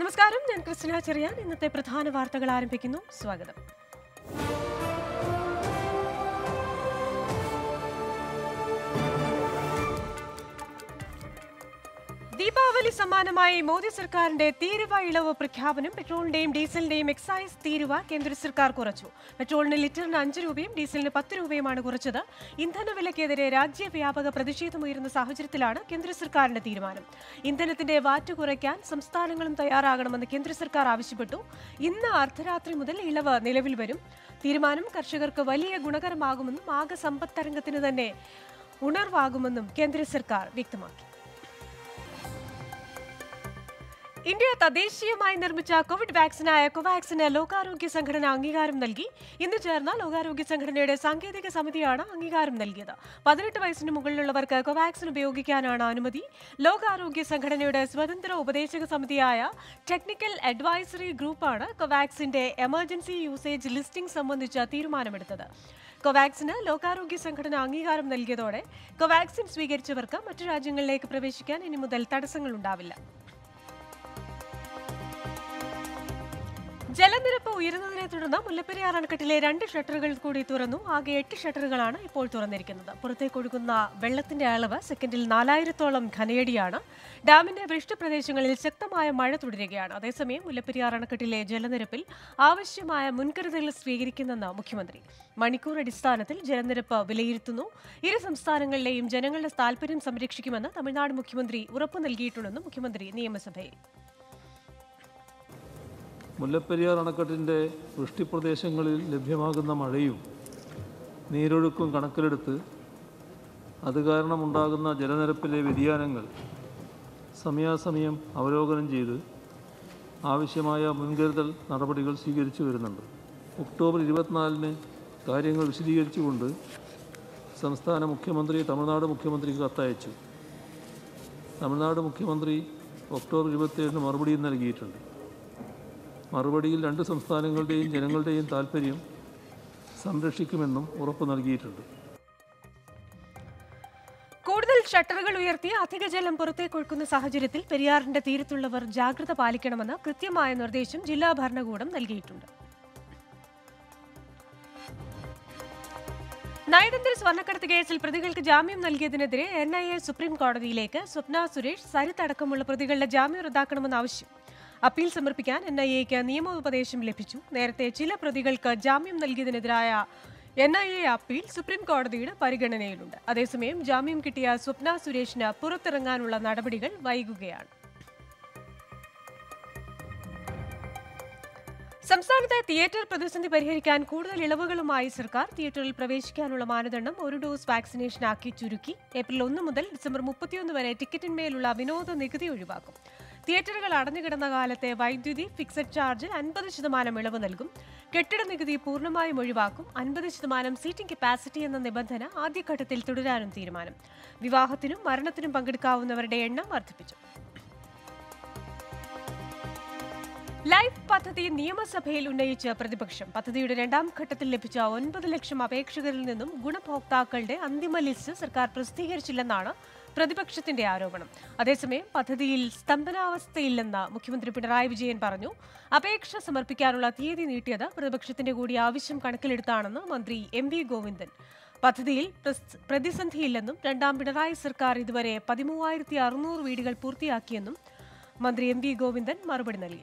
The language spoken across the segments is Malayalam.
നമസ്കാരം ഞാൻ ക്രിസ്tina ചെറിയാൻ ഇന്നത്തെ പ്രധാന വാർത്തകൾ ആരംഭിക്കുന്നു സ്വാഗതം ദീപാവലി സമ്മാനമായി മോദി സർക്കാരിന്റെ തീരുവ ഇളവ് പ്രഖ്യാപനം പെട്രോളിന്റെയും ഡീസലിന്റെയും എക്സൈസ് തീരുവ കേന്ദ്ര സർക്കാർ കുറച്ചു പെട്രോളിന് ലിറ്ററിന് അഞ്ച് രൂപയും ഡീസലിന് പത്ത് രൂപയുമാണ് കുറച്ചത് ഇന്ധനവിലക്കെതിരെ രാജ്യവ്യാപക പ്രതിഷേധമുയരുന്ന സാഹചര്യത്തിലാണ് കേന്ദ്ര സർക്കാരിന്റെ തീരുമാനം ഇന്ധനത്തിന്റെ വാറ്റ് കുറയ്ക്കാൻ സംസ്ഥാനങ്ങളും തയ്യാറാകണമെന്ന് കേന്ദ്ര സർക്കാർ ആവശ്യപ്പെട്ടു ഇന്ന് അർദ്ധരാത്രി മുതൽ ഇളവ് നിലവിൽ വരും തീരുമാനം കർഷകർക്ക് വലിയ ഗുണകരമാകുമെന്നും ആകെ സമ്പദ് തരംഗത്തിന് തന്നെ ഉണർവാകുമെന്നും കേന്ദ്ര സർക്കാർ വ്യക്തമാക്കി ഇന്ത്യ തദ്ദേശീയമായി നിർമ്മിച്ച കോവിഡ് വാക്സിനായ കോവാക്സിന് ലോകാരോഗ്യ സംഘടന അംഗീകാരം നൽകി ഇന്ന് ചേർന്ന ലോകാരോഗ്യ സംഘടനയുടെ സാങ്കേതിക സമിതിയാണ് അംഗീകാരം നൽകിയത് പതിനെട്ട് വയസ്സിന് മുകളിലുള്ളവർക്ക് കോവാക്സിൻ ഉപയോഗിക്കാനാണ് അനുമതി ലോകാരോഗ്യ സംഘടനയുടെ സ്വതന്ത്ര ഉപദേശക സമിതിയായ ടെക്നിക്കൽ അഡ്വൈസറി ഗ്രൂപ്പാണ് കോവാക്സിന്റെ എമർജൻസി യൂസേജ് ലിസ്റ്റിംഗ് സംബന്ധിച്ച തീരുമാനമെടുത്തത് കോവാക്സിന് ലോകാരോഗ്യ സംഘടന അംഗീകാരം നൽകിയതോടെ കോവാക്സിൻ സ്വീകരിച്ചവർക്ക് മറ്റു രാജ്യങ്ങളിലേക്ക് പ്രവേശിക്കാൻ ഇനി മുതൽ തടസ്സങ്ങളുണ്ടാവില്ല ജലനിരപ്പ് ഉയരുന്നതിനെ തുടർന്ന് മുല്ലപ്പെരിയാർ അണക്കെട്ടിലെ രണ്ട് ഷട്ടറുകൾ കൂടി തുറന്നു ആകെ എട്ട് ഷട്ടറുകളാണ് ഇപ്പോൾ തുറന്നിരിക്കുന്നത് പുറത്തേക്കൊഴുകുന്ന വെള്ളത്തിന്റെ അളവ് സെക്കൻഡിൽ നാലായിരത്തോളം ഘനയടിയാണ് ഡാമിന്റെ വൃഷ്ടിപ്രദേശങ്ങളിൽ ശക്തമായ മഴ തുടരുകയാണ് അതേസമയം മുല്ലപ്പെരിയാർ അണക്കെട്ടിലെ ജലനിരപ്പിൽ ആവശ്യമായ മുൻകരുതലുകൾ സ്വീകരിക്കുന്നെന്ന് മുഖ്യമന്ത്രി മണിക്കൂർ അടിസ്ഥാനത്തിൽ ജലനിരപ്പ് വിലയിരുത്തുന്നു ഇരു സംസ്ഥാനങ്ങളിലെയും ജനങ്ങളുടെ താൽപര്യം സംരക്ഷിക്കുമെന്ന് തമിഴ്നാട് മുഖ്യമന്ത്രി ഉറപ്പു നൽകിയിട്ടുണ്ടെന്ന് മുഖ്യമന്ത്രി നിയമസഭയിൽ മുല്ലപ്പെരിയാർ അണക്കെട്ടിൻ്റെ വൃഷ്ടിപ്രദേശങ്ങളിൽ ലഭ്യമാകുന്ന മഴയും നീരൊഴുക്കും കണക്കിലെടുത്ത് അത് കാരണമുണ്ടാകുന്ന ജലനിരപ്പിലെ വ്യതിയാനങ്ങൾ സമയാസമയം അവലോകനം ചെയ്ത് ആവശ്യമായ മുൻകരുതൽ നടപടികൾ സ്വീകരിച്ചു വരുന്നുണ്ട് ഒക്ടോബർ ഇരുപത്തിനാലിന് കാര്യങ്ങൾ വിശദീകരിച്ചുകൊണ്ട് സംസ്ഥാന മുഖ്യമന്ത്രി തമിഴ്നാട് മുഖ്യമന്ത്രിക്ക് കത്തയച്ചു തമിഴ്നാട് മുഖ്യമന്ത്രി ഒക്ടോബർ ഇരുപത്തിയേഴിന് മറുപടിയും നൽകിയിട്ടുണ്ട് മറുപടിയിൽ രണ്ട് സംസ്ഥാനങ്ങളുടെയും ജനങ്ങളുടെയും താൽപ്പര്യം സംരക്ഷിക്കുമെന്നും ഉറപ്പു നൽകിയിട്ടുണ്ട് കൂടുതൽ ഷട്ടറുകൾ ഉയർത്തി അധിക ജലം പുറത്തേക്കൊഴുക്കുന്ന സാഹചര്യത്തിൽ പെരിയാറിന്റെ തീരത്തുള്ളവർ ജാഗ്രത പാലിക്കണമെന്ന് കൃത്യമായ നിർദ്ദേശം ജില്ലാ ഭരണകൂടം നൽകിയിട്ടുണ്ട് നയതന്ത്ര സ്വർണ്ണക്കടത്ത് കേസിൽ പ്രതികൾക്ക് ജാമ്യം നൽകിയതിനെതിരെ എൻ ഐ എ സുപ്രീം കോടതിയിലേക്ക് സ്വപ്ന സുരേഷ് സരിത്ത് അടക്കമുള്ള പ്രതികളുടെ ജാമ്യം റദ്ദാക്കണമെന്ന് ആവശ്യം അപ്പീൽ സമർപ്പിക്കാൻ എൻ ഐ എക്ക് നിയമോപദേശം ലഭിച്ചു നേരത്തെ ചില പ്രതികൾക്ക് ജാമ്യം നൽകിയതിനെതിരായ N I A appeal supreme കോടതിയുടെ പരിഗണനയിലുണ്ട് അതേസമയം ജാമ്യം കിട്ടിയ സ്വപ്ന സുരേഷിന് പുറത്തിറങ്ങാനുള്ള നടപടികൾ വൈകുകയാണ് സംസ്ഥാനത്തെ തിയേറ്റർ പ്രതിസന്ധി പരിഹരിക്കാൻ കൂടുതൽ ഇളവുകളുമായി സർക്കാർ തിയേറ്ററിൽ പ്രവേശിക്കാനുള്ള മാനദണ്ഡം ഒരു ഡോസ് വാക്സിനേഷനാക്കി ചുരുക്കി ഏപ്രിൽ ഒന്ന് മുതൽ ഡിസംബർ മുപ്പത്തിയൊന്ന് വരെ ടിക്കറ്റിന്മേലുള്ള വിനോദ നികുതി ഒഴിവാക്കും തിയേറ്ററുകൾ അടഞ്ഞുകിടന്ന കാലത്തെ വൈദ്യുതി ഫിക്സഡ് ചാർജിൽ അൻപത് ശതമാനം ഇളവ് നൽകും കെട്ടിട നികുതി പൂർണ്ണമായും ഒഴിവാക്കും അൻപത് ശതമാനം സീറ്റിംഗ് കപ്പാസിറ്റി എന്ന നിബന്ധന ആദ്യഘട്ടത്തിൽ തുടരാനും തീരുമാനം വിവാഹത്തിനും മരണത്തിനും പങ്കെടുക്കാവുന്നവരുടെ എണ്ണം വർദ്ധിപ്പിച്ചു ലൈഫ് പദ്ധതി നിയമസഭയിൽ ഉന്നയിച്ച പ്രതിപക്ഷം പദ്ധതിയുടെ രണ്ടാം ഘട്ടത്തിൽ ലഭിച്ച ഒൻപത് ലക്ഷം അപേക്ഷകരിൽ നിന്നും ഗുണഭോക്താക്കളുടെ അന്തിമ ലിസ്റ്റ് സർക്കാർ പ്രസിദ്ധീകരിച്ചില്ലെന്നാണ് പ്രതിപക്ഷത്തിന്റെ ആരോപണം അതേസമയം പദ്ധതിയിൽ സ്തംഭനാവസ്ഥയില്ലെന്ന് മുഖ്യമന്ത്രി പിണറായി വിജയൻ പറഞ്ഞു അപേക്ഷ സമർപ്പിക്കാനുള്ള തീയതി നീട്ടിയത് പ്രതിപക്ഷത്തിന്റെ കൂടി ആവശ്യം കണക്കിലെടുത്താണെന്ന് മന്ത്രി എം വി ഗോവിന്ദൻ പദ്ധതിയിൽ പ്രസ്- പ്രതിസന്ധിയില്ലെന്നും രണ്ടാം പിണറായി സർക്കാർ ഇതുവരെ പതിമൂവായിരത്തി അറുന്നൂറ് വീടുകൾ പൂർത്തിയാക്കിയെന്നും മന്ത്രി എം വി ഗോവിന്ദൻ മറുപടി നൽകി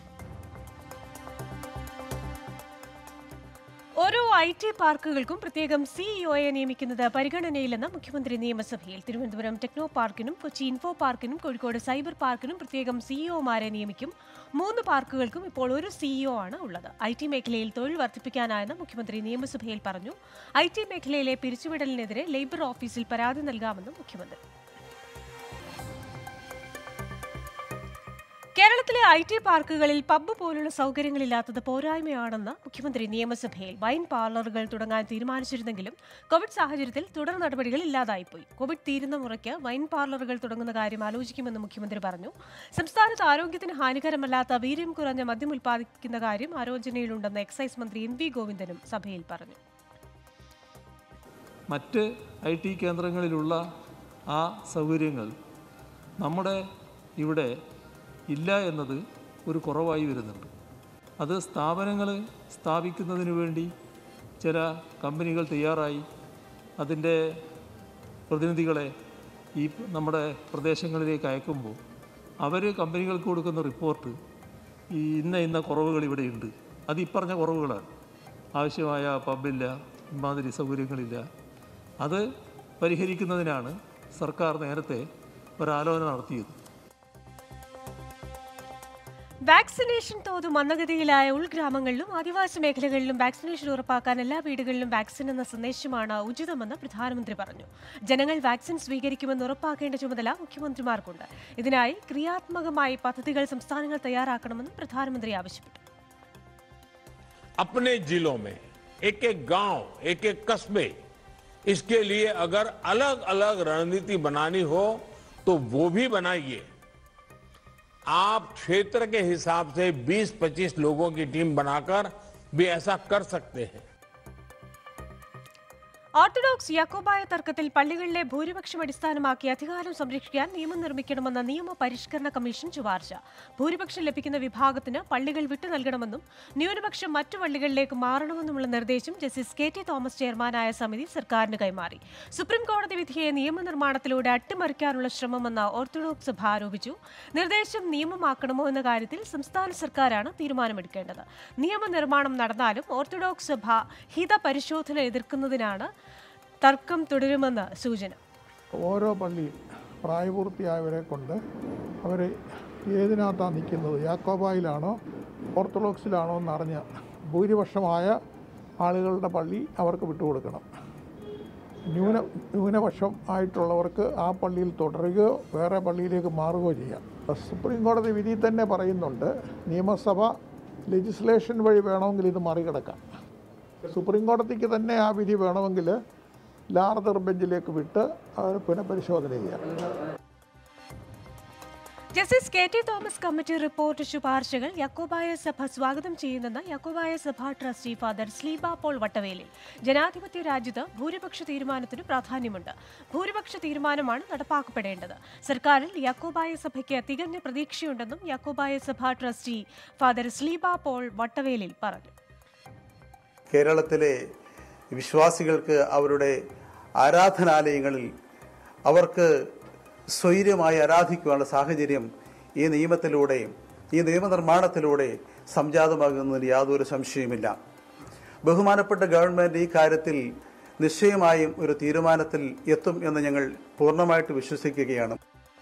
ഓരോ ഐ ടി പാർക്കുകൾക്കും പ്രത്യേകം സിഇഒയെ നിയമിക്കുന്നത് പരിഗണനയിലെന്ന് മുഖ്യമന്ത്രി നിയമസഭയിൽ തിരുവനന്തപുരം ടെക്നോ പാർക്കിനും കൊച്ചി ഇൻഫോ പാർക്കിനും കോഴിക്കോട് സൈബർ പാർക്കിനും പ്രത്യേകം സിഇഒമാരെ നിയമിക്കും മൂന്ന് പാർക്കുകൾക്കും ഇപ്പോൾ ഒരു സിഇഒ ആണ് ഉള്ളത് ഐ ടി മേഖലയിൽ തൊഴിൽ വർദ്ധിപ്പിക്കാനായെന്ന് മുഖ്യമന്ത്രി നിയമസഭയിൽ പറഞ്ഞു ഐ ടി മേഖലയിലെ പിരിച്ചുവിടലിനെതിരെ ലേബർ ഓഫീസിൽ പരാതി നൽകാമെന്നും മുഖ്യമന്ത്രി കേരളത്തിലെ ഐ ടി പാർക്കുകളിൽ പബ്ബ് പോലുള്ള സൗകര്യങ്ങളില്ലാത്തത് പോരായ്മയാണെന്ന് മുഖ്യമന്ത്രി നിയമസഭയിൽ വൈൻ പാർലറുകൾ തുടങ്ങാൻ തീരുമാനിച്ചിരുന്നെങ്കിലും കോവിഡ് സാഹചര്യത്തിൽ തുടർ നടപടികൾ ഇല്ലാതായിപ്പോയി കോവിഡ് തീരുന്ന മുറയ്ക്ക് വൈൻ പാർലറുകൾ തുടങ്ങുന്ന കാര്യം ആലോചിക്കുമെന്ന് മുഖ്യമന്ത്രി പറഞ്ഞു സംസ്ഥാനത്ത് ആരോഗ്യത്തിന് ഹാനികരമല്ലാത്ത വീര്യം കുറഞ്ഞ മദ്യം ഉൽപ്പാദിക്കുന്ന കാര്യം ആലോചനയിലുണ്ടെന്ന് എക്സൈസ് മന്ത്രി എം വി ഗോവിന്ദനും സഭയിൽ പറഞ്ഞു മറ്റ് ഐ ടി കേന്ദ്രങ്ങളിലുള്ള ആ സൗകര്യങ്ങൾ നമ്മുടെ ഇവിടെ ഇല്ല എന്നത് ഒരു കുറവായി വരുന്നുണ്ട് അത് സ്ഥാപനങ്ങൾ സ്ഥാപിക്കുന്നതിന് വേണ്ടി ചില കമ്പനികൾ തയ്യാറായി അതിൻ്റെ പ്രതിനിധികളെ ഈ നമ്മുടെ പ്രദേശങ്ങളിലേക്ക് അയക്കുമ്പോൾ അവർ കമ്പനികൾക്ക് കൊടുക്കുന്ന റിപ്പോർട്ട് ഈ ഇന്ന ഇന്ന കുറവുകൾ ഇവിടെയുണ്ട് അത് ഈ പറഞ്ഞ കുറവുകളാണ് ആവശ്യമായ പബ്ബില്ല ഇമാതിരി സൗകര്യങ്ങളില്ല അത് പരിഹരിക്കുന്നതിനാണ് സർക്കാർ നേരത്തെ ഒരാലോചന നടത്തിയത് വാക്സിനേഷൻ തോത് മന്ദഗതിയിലായ ഉൾഗ്രാമങ്ങളിലും ആദിവാസി മേഖലകളിലും വാക്സിനേഷൻ ഉറപ്പാക്കാൻ എല്ലാ വീടുകളിലും വാക്സിൻ എന്ന സന്ദേശമാണ് ഉചിതമെന്ന് പ്രധാനമന്ത്രി പറഞ്ഞു ജനങ്ങൾ വാക്സിൻ സ്വീകരിക്കുമെന്ന് ഉറപ്പാക്കേണ്ട ചുമതല മുഖ്യമന്ത്രിമാർക്കുണ്ട് ഇതിനായി ക്രിയാത്മകമായി പദ്ധതികൾ സംസ്ഥാനങ്ങൾ തയ്യാറാക്കണമെന്ന് പ്രധാനമന്ത്രി ആവശ്യപ്പെട്ടു अपने जिलों में एक एक गांव एक एक कस्बे इसके लिए अगर अलग अलग रणनीति बनानी हो तो वो भी बनाइए आप क्षेत्र के हिसाब से 20-25 लोगों की टीम बनाकर भी ऐसा कर सकते हैं ഓർത്തഡോക്സ് യാക്കോബായ തർക്കത്തിൽ പള്ളികളിലെ ഭൂരിപക്ഷം അടിസ്ഥാനമാക്കി അധികാരം സംരക്ഷിക്കാൻ നിയമം നിർമ്മിക്കണമെന്ന നിയമ പരിഷ്കരണ കമ്മീഷൻ ശുപാർശ ഭൂരിപക്ഷം ലഭിക്കുന്ന വിഭാഗത്തിന് പള്ളികൾ വിട്ടു നൽകണമെന്നും ന്യൂനപക്ഷം മറ്റു പള്ളികളിലേക്ക് മാറണമെന്നുമുള്ള നിർദ്ദേശം ജസ്റ്റിസ് കെ ടി തോമസ് ചെയർമാനായ സമിതി സർക്കാരിന് കൈമാറി സുപ്രീം കോടതി വിധിയെ നിയമനിർമ്മാണത്തിലൂടെ അട്ടിമറിക്കാനുള്ള ശ്രമമെന്ന് ഓർത്തഡോക്സ് സഭ ആരോപിച്ചു നിർദ്ദേശം നിയമമാക്കണമോ എന്ന കാര്യത്തിൽ സംസ്ഥാന സർക്കാരാണ് തീരുമാനമെടുക്കേണ്ടത് നിയമനിർമ്മാണം നടന്നാലും ഓർത്തഡോക്സ് സഭ ഹിതപരിശോധന എതിർക്കുന്നതിനാണ് തർക്കം തുടരുമെന്ന് സൂചന ഓരോ പള്ളിയിൽ പ്രായപൂർത്തിയായവരെ കൊണ്ട് അവർ ഏതിനകത്താണ് നിൽക്കുന്നത് യാക്കോബായിലാണോ ഓർത്തഡോക്സിലാണോ എന്നറിഞ്ഞ ഭൂരിപക്ഷമായ ആളുകളുടെ പള്ളി അവർക്ക് വിട്ടുകൊടുക്കണം ന്യൂന ന്യൂനപക്ഷം ആയിട്ടുള്ളവർക്ക് ആ പള്ളിയിൽ തുടരുകയോ വേറെ പള്ളിയിലേക്ക് മാറുകയോ ചെയ്യാം അപ്പോൾ സുപ്രീം കോടതി വിധി തന്നെ പറയുന്നുണ്ട് നിയമസഭ ലെജിസ്ലേഷൻ വഴി വേണമെങ്കിൽ ഇത് മറികടക്കാം സുപ്രീം കോടതിക്ക് തന്നെ ആ വിധി വേണമെങ്കിൽ ലാർജർ ബെഞ്ചിലേക്ക് വിട്ട് അവർ പുനഃപരിശോധന ചെയ്യാം justice K T Thomas committee report ശുപാർശകൾ യാക്കോബായ സഭ സ്വാഗതം ചെയ്യുന്നെന്ന് Yakobaya Sabha trustee father Sleeba Paul Vattavelil ജനാധിപത്യ രാജ്യത്ത് ഭൂരിപക്ഷ തീരുമാനത്തിന് പ്രാധാന്യമുണ്ട് ഭൂരിപക്ഷ തീരുമാനമാണ് നടപ്പാക്കപ്പെടേണ്ടത് സർക്കാരിൽ യാക്കോബായ സഭയ്ക്ക് തികഞ്ഞ പ്രതീക്ഷയുണ്ടെന്നും Yakobaya Sabha trustee father Sleeba Paul Vattavelil പറഞ്ഞു കേരളത്തിലെ വിശ്വാസികൾക്ക് അവരുടെ ആരാധനാലയങ്ങളിൽ അവർക്ക് സ്വൈര്യമായി ആരാധിക്കുവാനുള്ള സാഹചര്യം ഈ നിയമത്തിലൂടെ ഈ നിയമനിർമ്മാണത്തിലൂടെ സംജാതമാകുന്നതിന് യാതൊരു സംശയവുമില്ല ബഹുമാനപ്പെട്ട ഗവൺമെൻറ് ഈ കാര്യത്തിൽ നിശ്ചയമായും ഒരു തീരുമാനത്തിൽ എത്തും എന്ന് ഞങ്ങൾ പൂർണ്ണമായിട്ട് വിശ്വസിക്കുകയാണ്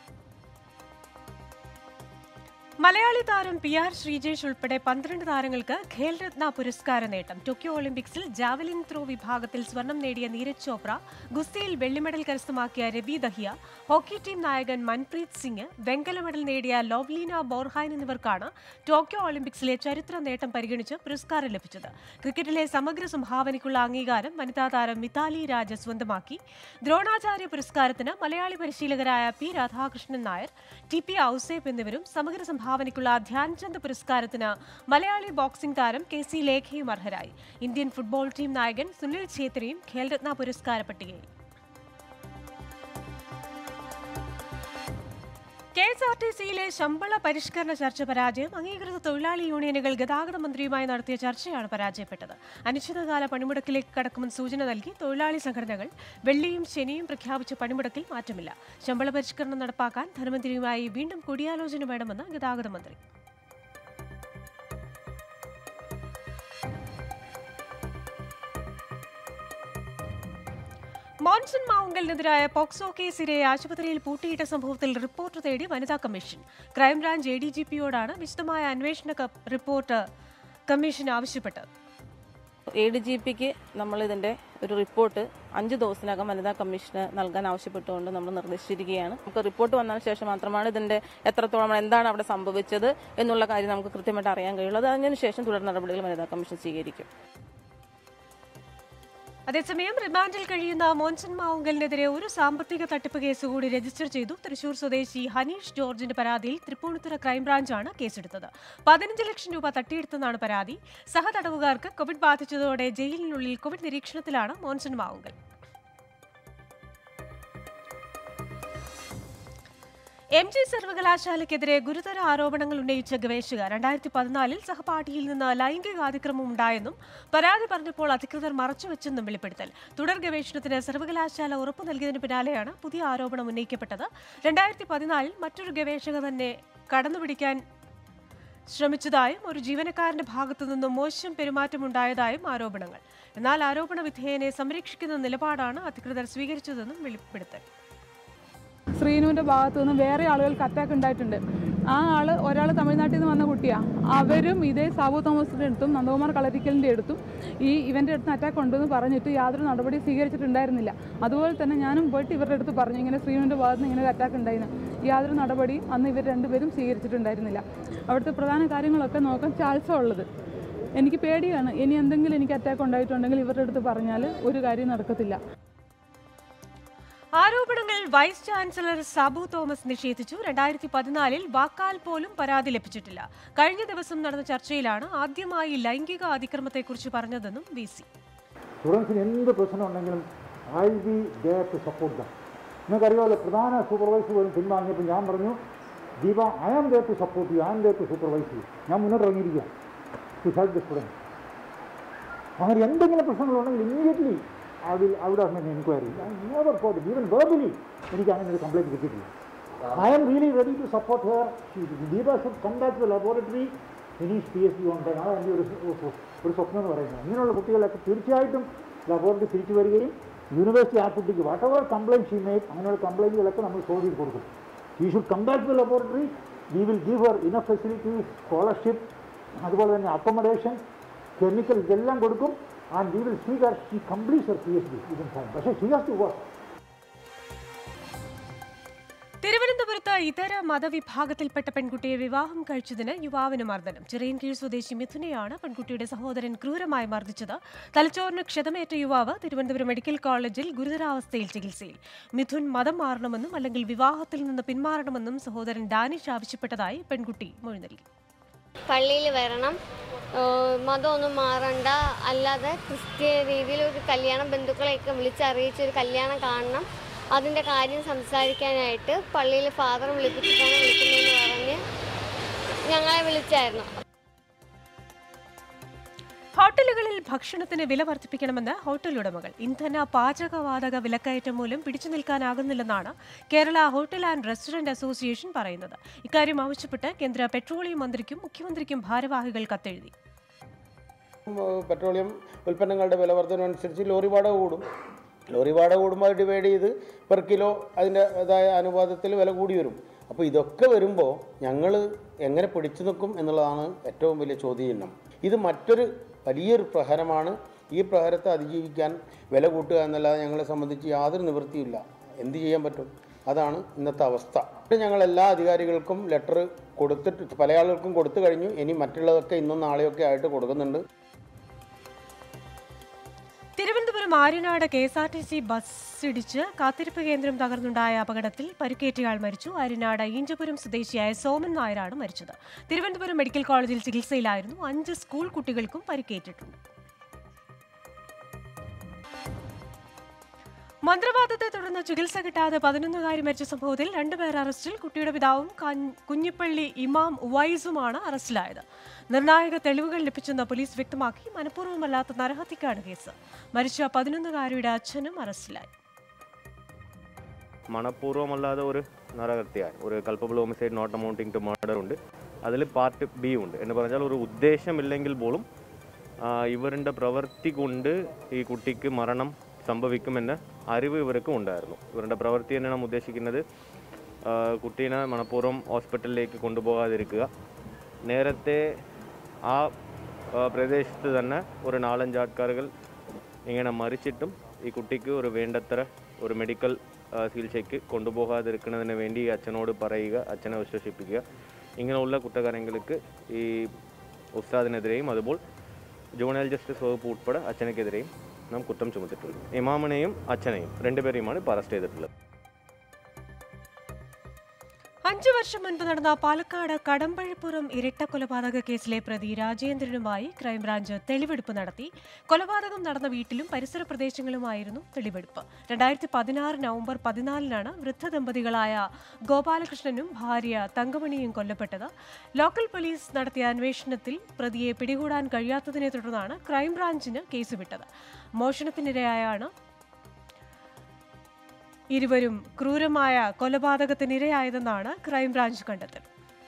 മലയാളി താരം പി ആർ ശ്രീജേഷ് ഉൾപ്പെടെ പന്ത്രണ്ട് താരങ്ങൾക്ക് ഖേൽരത്ന പുരസ്കാര നേട്ടം ടോക്കിയോ ഒളിമ്പിക്സിൽ ജാവലിൻ ത്രോ വിഭാഗത്തിൽ സ്വർണം നേടിയ നീരജ് ചോപ്ര ഗുസ്തിയിൽ വെള്ളി മെഡൽ കരസ്ഥമാക്കിയ രവി ദഹിയ ഹോക്കി ടീം നായകൻ മൻപ്രീത് സിംഗ് വെങ്കല മെഡൽ നേടിയ ലോവ്ലീന ബോർഹാൻ എന്നിവർക്കാണ് ടോക്കിയോ ഒളിമ്പിക്സിലെ ചരിത്ര നേട്ടം പരിഗണിച്ച് പുരസ്കാരം ലഭിച്ചത് ക്രിക്കറ്റിലെ സമഗ്ര സംഭാവനയ്ക്കുള്ള അംഗീകാരം വനിതാ താരം മിതാലി രാജ സ്വന്തമാക്കി ദ്രോണാചാര്യ പുരസ്കാരത്തിന് മലയാളി പരിശീലകരായ P Radhakrishnan Nair T P Ouseph എന്നിവരും സമഗ്ര സംഭാവനയ്ക്കുള്ള ധ്യാൻചന്ദ് പുരസ്കാരത്തിന് മലയാളി ബോക്സിംഗ് താരം കെ സി ലേഖയും അർഹരായി ഇന്ത്യൻ ഫുട്ബോൾ ടീം നായകൻ സുനിൽ ഛേത്രിയും ഖേൽരത്ന പുരസ്കാര പട്ടികയിൽ കെ എസ് ആർ ടി സിയിലെ ശമ്പള പരിഷ്കരണ ചർച്ച പരാജയം അംഗീകൃത തൊഴിലാളി യൂണിയനുകൾ ഗതാഗത മന്ത്രിയുമായി നടത്തിയ ചർച്ചയാണ് പരാജയപ്പെട്ടത് അനിശ്ചിതകാല പണിമുടക്കിലേക്ക് കടക്കുമെന്ന് സൂചന നൽകി തൊഴിലാളി സംഘടനകൾ വെള്ളിയും ശനിയും പ്രഖ്യാപിച്ച പണിമുടക്കിൽ മാറ്റമില്ല ശമ്പള പരിഷ്കരണം നടപ്പാക്കാൻ ധനമന്ത്രിയുമായി വീണ്ടും കൂടിയാലോചന വേണമെന്ന് ഗതാഗത മന്ത്രി മോൻസൺ മാവുങ്കലിനെതിരായ പോക്സോ കേസിലെ ആശുപത്രിയിൽ പൂട്ടിയിട്ട സംഭവത്തിൽ റിപ്പോർട്ട് തേടി വനിതാ commission crime branch A D G പിയോടാണ് വിശദമായ അന്വേഷണ ക- റിപ്പോർട്ട് കമ്മീഷൻ ആവശ്യപ്പെട്ടത് എ ഡി ജി പിക്ക് നമ്മൾ ഇതിന്റെ ഒരു റിപ്പോർട്ട് അഞ്ച് ദിവസത്തിനകം വനിതാ കമ്മീഷന് നൽകാൻ ആവശ്യപ്പെട്ടുകൊണ്ട് നമ്മൾ നിർദ്ദേശിച്ചിരിക്കുകയാണ് നമുക്ക് റിപ്പോർട്ട് വന്നതിന് ശേഷം മാത്രമാണ് ഇതിന്റെ എത്രത്തോളം എന്താണ് അവിടെ സംഭവിച്ചത് എന്നുള്ള കാര്യം നമുക്ക് കൃത്യമായിട്ട് അറിയാൻ കഴിയുള്ളൂ അത് അതിനുശേഷം തുടർ നടപടികൾ വനിതാ കമ്മീഷൻ സ്വീകരിക്കും അതേസമയം റിമാൻഡിൽ കഴിയുന്ന മോൻസൺ മാവുങ്കലിനെതിരെ ഒരു സാമ്പത്തിക തട്ടിപ്പ് കേസ് കൂടി രജിസ്റ്റർ ചെയ്തു തൃശൂർ സ്വദേശി ഹനീഷ് ജോർജിന്റെ പരാതിയിൽ തൃപ്പൂണിത്തുറ ക്രൈംബ്രാഞ്ചാണ് കേസെടുത്തത് പതിനഞ്ച് ലക്ഷം രൂപ തട്ടിയെടുത്തെന്നാണ് പരാതി സഹതടവുകാർക്ക് കോവിഡ് ബാധിച്ചതോടെ ജയിലിനുള്ളിൽ കോവിഡ് നിരീക്ഷണത്തിലാണ് മോൻസൺ മാവുങ്കൽ എം ജി സർവകലാശാലയ്ക്കെതിരെ ഗുരുതര ആരോപണങ്ങൾ ഉന്നയിച്ച ഗവേഷക രണ്ടായിരത്തി പതിനാലിൽ സഹപാഠിയിൽ നിന്ന് ലൈംഗികാതിക്രമം ഉണ്ടായെന്നും പരാതി പറഞ്ഞപ്പോൾ അധികൃതർ മറച്ചുവെച്ചെന്നും വെളിപ്പെടുത്തൽ തുടർ ഗവേഷണത്തിന് സർവകലാശാല ഉറപ്പു നൽകിയതിന് പിന്നാലെയാണ് പുതിയ ആരോപണം ഉന്നയിക്കപ്പെട്ടത് രണ്ടായിരത്തി പതിനാലിൽ മറ്റൊരു ഗവേഷക തന്നെ കടന്നുപിടിക്കാൻ ശ്രമിച്ചതായും ഒരു ജീവനക്കാരന്റെ ഭാഗത്തു നിന്നും മോശം പെരുമാറ്റമുണ്ടായതായും ആരോപണങ്ങൾ എന്നാൽ ആരോപണ വിധേയനെ സംരക്ഷിക്കുന്ന നിലപാടാണ് അധികൃതർ സ്വീകരിച്ചതെന്നും വെളിപ്പെടുത്തൽ ശ്രീനുവിൻ്റെ ഭാഗത്തു നിന്നും വേറെ ആളുകൾക്ക് അറ്റാക്ക് ഉണ്ടായിട്ടുണ്ട് ആ ആൾ ഒരാൾ തമിഴ്നാട്ടിൽ നിന്ന് വന്ന കുട്ടിയാണ് അവരും ഇതേ സാബു തോമസിൻ്റെ അടുത്തും നന്ദകുമാർ കളരിക്കലിൻ്റെ അടുത്തും ഈ ഇവൻ്റെ അടുത്ത് അറ്റാക്ക് ഉണ്ടെന്ന് പറഞ്ഞിട്ട് യാതൊരു നടപടി സ്വീകരിച്ചിട്ടുണ്ടായിരുന്നില്ല അതുപോലെ തന്നെ ഞാനും പോയിട്ട് ഇവരുടെ അടുത്ത് പറഞ്ഞു ഇങ്ങനെ ശ്രീനുവിൻ്റെ ഭാഗത്ത് നിന്ന് ഇങ്ങനെ ഒരു അറ്റാക്ക് ഉണ്ടായിരുന്നു യാതൊരു നടപടിയും അന്ന് ഇവർ രണ്ടുപേരും സ്വീകരിച്ചിട്ടുണ്ടായിരുന്നില്ല അവിടുത്തെ പ്രധാന കാര്യങ്ങളൊക്കെ നോക്കാൻ ചാൻസാണ് ഉള്ളത് എനിക്ക് പേടിയാണ് ഇനി എന്തെങ്കിലും എനിക്ക് അറ്റാക്ക് ഉണ്ടായിട്ടുണ്ടെങ്കിൽ ഇവരുടെ അടുത്ത് പറഞ്ഞാൽ ഒരു കാര്യം നടക്കത്തില്ല ആരോപണങ്ങൾ വൈസ് ചാൻസലർ സാബു തോമസ് നിഷേധിച്ചു രണ്ടായിരത്തി പതിനാലിൽ വാക്കാൽ പോലും പരാതി ലഭിച്ചിട്ടില്ല കഴിഞ്ഞ ദിവസം നടന്ന ചർച്ചയിലാണ് ആദ്യമായി ലൈംഗിക അതിക്രമത്തെക്കുറിച്ച് പറഞ്ഞതെന്നും വി സി സ്റ്റുഡൻസിന് എന്ത് പ്രശ്നം ഉണ്ടെങ്കിലും I be dare to support them നിങ്ങൾക്കറിയാമല്ലോ പ്രധാന സൂപ്പർവൈസർ പോലും പിൻവാങ്ങിയപ്പോൾ ഞാൻ പറഞ്ഞു Deepa I am dare to support you I am dare to supervise you ഞാൻ മുന്നോട്ട് ഇറങ്ങിയിരിക്കുക ടു ഹെൽപ്പ് ദ സ്റ്റുഡൻസ് അങ്ങനെ എന്തെങ്കിലും പ്രശ്നങ്ങളുണ്ടെങ്കിൽ immediately I will I would have men enquiry I never got even verbally എനിക്ക് അങ്ങനെ ഒരു കംപ്ലൈൻറ്റ് കിട്ടിയിട്ടില്ല I am really ready to support her Deepa should come back to laboratory finish P H D ഉണ്ട് അതാണ് എൻ്റെ ഒരു സ്വ- ഒരു സ്വപ്നം എന്ന് പറയുന്നത് ഇങ്ങനെയുള്ള കുട്ടികളൊക്കെ തീർച്ചയായിട്ടും ലബോറട്ടറി തിരിച്ചു വരികയും യൂണിവേഴ്സിറ്റി ആ കുട്ടിക്ക് whatever complaint she make അങ്ങനെയുള്ള കംപ്ലൈൻറ്റുകളൊക്കെ നമ്മൾ സോൾവ് ചെയ്ത് കൊടുക്കും she should come back to laboratory we will give her enough facilities scholarship അതുപോലെ തന്നെ അക്കോമഡേഷൻ കെമിക്കൽ ഇതെല്ലാം കൊടുക്കും and we will see that she complete her P H D in time പക്ഷേ ഷീ ഹാസ് ടു വർക്ക് തിരുവനന്തപുരത്ത് ഇതര മതവിഭാഗത്തിൽപ്പെട്ട പെൺകുട്ടിയെ വിവാഹം കഴിച്ചതിന് യുവാവിന് മർദ്ദനം ചിറയൻകീഴ് സ്വദേശി മിഥുനെയാണ് പെൺകുട്ടിയുടെ സഹോദരൻ ക്രൂരമായി മർദ്ദിച്ചത് തലച്ചോറിന് ക്ഷതമേറ്റ യുവാവ് തിരുവനന്തപുരം മെഡിക്കൽ കോളേജിൽ ഗുരുതരാവസ്ഥയിൽ ചികിത്സയിൽ മിഥുൻ മതം മാറണമെന്നും അല്ലെങ്കിൽ വിവാഹത്തിൽ നിന്ന് പിന്മാറണമെന്നും സഹോദരൻ ഡാനിഷ് ആവശ്യപ്പെട്ടതായി പെൺകുട്ടി മൊഴി നൽകി പള്ളിയിൽ വരണം ഏഹ് മതമൊന്നും മാറണ്ട അല്ലാതെ ക്രിസ്ത്യ രീതിയിൽ ഒരു കല്യാണം ബന്ധുക്കളെയൊക്കെ വിളിച്ചറിയിച്ച് ഒരു കല്യാണം കാണണം അതിൻ്റെ കാര്യം സംസാരിക്കാനായിട്ട് പള്ളിയിൽ ഫാദർ വിളിപ്പിച്ചിട്ടാണ് വിളിക്കുന്നതെന്ന് പറഞ്ഞ് ഞങ്ങളെ വിളിച്ചായിരുന്നു ഹോട്ടലുകളിൽ ഭക്ഷണത്തിന് വില വർദ്ധിപ്പിക്കണമെന്ന് ഹോട്ടൽ ഉടമകൾ ഇന്ധന പാചകവാതക വിലക്കയറ്റം മൂലം പിടിച്ചു നിൽക്കാനാകുന്നില്ലെന്നാണ് Kerala hotel and restaurant association പറയുന്നത് ഇക്കാര്യം ആവശ്യപ്പെട്ട് കേന്ദ്ര പെട്രോളിയം മന്ത്രിക്കും മുഖ്യമന്ത്രിക്കും ഭാരവാഹികൾ കത്തെഴുതി പെട്രോളിയം ഉൽപ്പന്നങ്ങളുടെ വില വർധനമനുസരിച്ച് ലോറി വാടക കൂടും ലോറി വാടക കൂടുമ്പോൾ അത് ഡിവൈഡ് ചെയ്ത് പെർ കിലോ അതിൻ്റെതായ അനുപാതത്തിൽ വില കൂടി വരും അപ്പോൾ ഇതൊക്കെ വരുമ്പോൾ ഞങ്ങൾ എങ്ങനെ പിടിച്ചു നിൽക്കും എന്നുള്ളതാണ് ഏറ്റവും വലിയ ചോദ്യചിഹ്നം ഇത് മറ്റൊരു വലിയൊരു പ്രഹരമാണ് ഈ പ്രഹരത്തെ അതിജീവിക്കാൻ വില കൂട്ടുക എന്നല്ലാതെ ഞങ്ങളെ സംബന്ധിച്ച് യാതൊരു നിവൃത്തിയില്ല എന്ത് ചെയ്യാൻ പറ്റും അതാണ് ഇന്നത്തെ അവസ്ഥ ഇത് ഞങ്ങൾ എല്ലാ അധികാരികൾക്കും ലെറ്റർ കൊടുത്തിട്ട് പല ആളുകൾക്കും കൊടുത്തു കഴിഞ്ഞു ഇനി മറ്റുള്ളതൊക്കെ ഇന്നും നാളെയൊക്കെ ആയിട്ട് കൊടുക്കുന്നുണ്ട് Thiruvananthapuram Aryanad K S R T C ബസ്സിടിച്ച് കാത്തിരിപ്പ് കേന്ദ്രം തകർന്നുണ്ടായ അപകടത്തിൽ പരിക്കേറ്റയാൾ മരിച്ചു ആര്യനാട് ഈഞ്ചപുരം സ്വദേശിയായ സോമൻ നായരാണ് മരിച്ചത് തിരുവനന്തപുരം മെഡിക്കൽ കോളേജിൽ ചികിത്സയിലായിരുന്നു അഞ്ച് സ്കൂൾ കുട്ടികൾക്കും പരിക്കേറ്റിട്ടുണ്ട് മന്ത്രവാദത്തെ തുടർന്ന് ചികിത്സ കിട്ടാതെ പതിനൊന്നുകാരി മരിച്ച സംഭവത്തിൽ രണ്ടുപേർ അറസ്റ്റിൽ കുട്ടിയുടെ പിതാവും കൻ- കുഞ്ഞിപ്പള്ളി ഇമാം ഉവൈസുമാണ് അറസ്റ്റിലായത് നിർണായക തെളിവുകൾ ലഭിച്ചെന്ന് പോലീസ് വ്യക്തമാക്കി മനഃപൂർവ്വമല്ലാത്ത നരഹത്യക്കാണ് കേസ് മരിച്ച പതിനൊന്നുകാരിയുടെ അച്ഛനും അറസ്റ്റിലായി മണപൂർവ്വമല്ലാതെ ഒരു നരഹത്യ ഒരു culpable homicide not amounting to murder ഉണ്ട് അതിൽ പാർട്ട് ബി ഉണ്ട് എന്ന് പറഞ്ഞാൽ ഒരു ഉദ്ദേശമില്ലെങ്കിൽ പോലും ആ, ഇവരുടെ പ്രവൃത്തി കൊണ്ട് ഈ കുട്ടിക്ക് മരണം സംഭവിക്കുമെന്ന അറിവ് ഇവർക്ക് ഉണ്ടായിരുന്നു ഇവരുടെ പ്രവൃത്തി തന്നെയാണ് ഉദ്ദേശിക്കുന്നത് ആ, കുട്ടീനെ മണപ്പൂർവ്വം ഹോസ്പിറ്റലിലേക്ക് കൊണ്ടുപോകാതിരിക്കുക നേരത്തെ ആ ആ, പ്രദേശത്ത് തന്നെ ഒരു നാലഞ്ച് ആൾക്കാരുകൾ ഇങ്ങനെ മരിച്ചിട്ടും ഈ കുട്ടിക്ക് ഒരു വേണ്ടത്ര ഒരു മെഡിക്കൽ ആ, ചികിത്സയ്ക്ക് കൊണ്ടുപോകാതിരിക്കുന്നതിന് വേണ്ടി ഈ അച്ഛനോട് പറയുക അച്ഛനെ വിശ്വസിപ്പിക്കുക ഇങ്ങനെയുള്ള കുറ്റകാര്യങ്ങൾക്ക് ഈ ഉസ്താദിനെതിരെയും അതുപോലെ ജൂണൽ ജസ്റ്റിസ് വകുപ്പ് ഉൾപ്പെടെ അച്ഛനക്കെതിരെയും നാം കുറ്റം ചുമത്തിട്ടുള്ളത് ഇമാമിനെയും അച്ഛനെയും രണ്ടുപേരെയുമാണ് ഇപ്പോൾ അറസ്റ്റ് ചെയ്തിട്ടുള്ളത് അഞ്ചു വർഷം മുൻപ് നടന്ന പാലക്കാട് കടമ്പഴിപ്പുറം ഇരട്ട കൊലപാതക കേസിലെ പ്രതി രാജേന്ദ്രനുമായി ക്രൈംബ്രാഞ്ച് തെളിവെടുപ്പ് നടത്തി കൊലപാതകം നടന്ന വീട്ടിലും പരിസര പ്രദേശങ്ങളുമായിരുന്നു തെളിവെടുപ്പ് രണ്ടായിരത്തി പതിനാറ് നവംബർ പതിനാലിനാണ് വൃദ്ധ ദമ്പതികളായ ഗോപാലകൃഷ്ണനും ഭാര്യ തങ്കമണിയും കൊല്ലപ്പെട്ടത് ലോക്കൽ പോലീസ് നടത്തിയ അന്വേഷണത്തിൽ പ്രതിയെ പിടികൂടാൻ കഴിയാത്തതിനെ തുടർന്നാണ് ക്രൈംബ്രാഞ്ചിന് കേസ് വിട്ടത് മോഷണത്തിനിരയായാണ് ഇരുവരും ക്രൂരമായ കൊലപാതകത്തിനിരയായതെന്നാണ് ക്രൈംബ്രാഞ്ച് കണ്ടെത്തൽ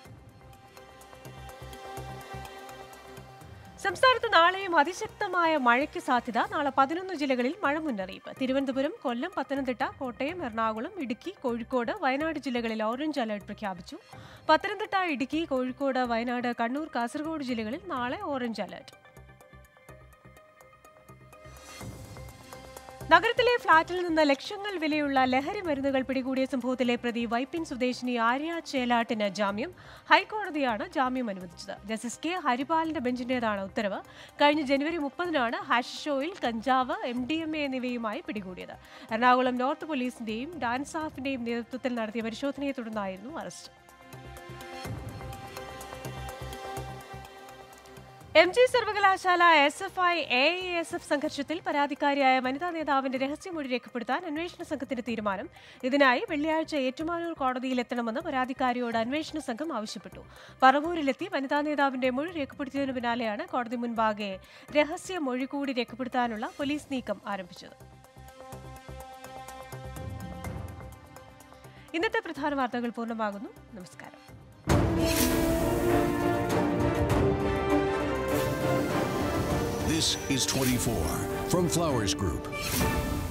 സംസ്ഥാനത്ത് നാളെയും അതിശക്തമായ മഴയ്ക്ക് സാധ്യത നാളെ പതിനൊന്ന് ജില്ലകളിൽ മഴ മുന്നറിയിപ്പ് തിരുവനന്തപുരം കൊല്ലം പത്തനംതിട്ട കോട്ടയം എറണാകുളം ഇടുക്കി കോഴിക്കോട് വയനാട് ജില്ലകളിൽ ഓറഞ്ച് അലർട്ട് പ്രഖ്യാപിച്ചു പത്തനംതിട്ട ഇടുക്കി കോഴിക്കോട് വയനാട് കണ്ണൂർ കാസർഗോഡ് ജില്ലകളിൽ നാളെ ഓറഞ്ച് അലർട്ട് നഗരത്തിലെ ഫ്ളാറ്റിൽ നിന്ന് ലക്ഷങ്ങൾ വിലയുള്ള ലഹരി മരുന്നുകൾ പിടികൂടിയ സംഭവത്തിലെ പ്രതി വൈപ്പിൻ സ്വദേശിനി ആര്യ ചേലാട്ടിന് ജാമ്യം ഹൈക്കോടതിയാണ് ജാമ്യം അനുവദിച്ചത് ജസ്റ്റിസ് കെ ഹരിപാലിന്റെ ബെഞ്ചിന്റേതാണ് ഉത്തരവ് കഴിഞ്ഞ ജനുവരി മുപ്പതിനാണ് ഹാഷിഷോയിൽ കഞ്ചാവ് എം ഡി എം എ എന്നിവയുമായി പിടികൂടിയത് എറണാകുളം നോർത്ത് പോലീസിന്റെയും ഡാൻസാഫിന്റെയും നേതൃത്വത്തിൽ നടത്തിയ പരിശോധനയെ തുടർന്നായിരുന്നു അറസ്റ്റ് എം ജി സർവകലാശാല S F I A S F സംഘർഷത്തിൽ പരാതിക്കാരിയായ വനിതാ നേതാവിന്റെ രഹസ്യമൊഴി രേഖപ്പെടുത്താൻ അന്വേഷണ സംഘത്തിന്റെ തീരുമാനം ഇതിനായി വെള്ളിയാഴ്ച ഏറ്റുമാനൂർ കോടതിയിലെത്തണമെന്ന് പരാതിക്കാരിയോട് അന്വേഷണ സംഘം ആവശ്യപ്പെട്ടു പറവൂരിലെത്തി വനിതാ നേതാവിന്റെ മൊഴി രേഖപ്പെടുത്തിയതിനു പിന്നാലെയാണ് കോടതി മുൻപാകെ രഹസ്യ മൊഴി കൂടി രേഖപ്പെടുത്താനുള്ള പോലീസ് നീക്കം ആരംഭിച്ചത് ഇന്നത്തെ പ്രധാന വാർത്തകൾ പൂർണ്ണമാകുന്നു നമസ്കാരം This is 24 from Flowers Group.